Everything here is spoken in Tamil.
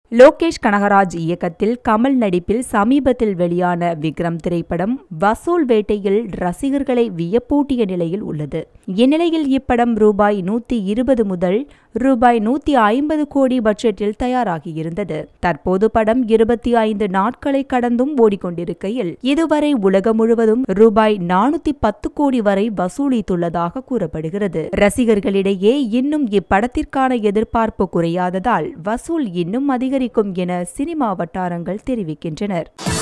லோகேஷ் கனகராஜ் இயக்கத்தில் கமல் நடிப்பில் சமீபத்தில் வெளியான விக்ரம் திரைப்படம் வசூல் வேட்டையில் ரசிகர்களை வியப்பூட்டிய நிலையில் உள்ளது இந்நிலையில் இப்படம் ரூபாய் நூத்தி இருபது முதல் ரூபாய் நூத்தி ஐம்பது கோடி பட்ஜெட்டில் தயாராகியிருந்தது தற்போது படம் இருபத்தி ஐந்து நாட்களை கடந்தும் ஓடிக்கொண்டிருக்கையில் இதுவரை உலகம் முழுவதும் ரூபாய் நானூத்தி பத்து கோடி வரை வசூலித்துள்ளதாக கூறப்படுகிறது ரசிகர்களிடையே இன்னும் இப்படத்திற்கான எதிர்பார்ப்பு குறையாததால் வசூல் இன்னும் அதிகரிக்கும் என சினிமா வட்டாரங்கள் தெரிவிக்கின்றனர்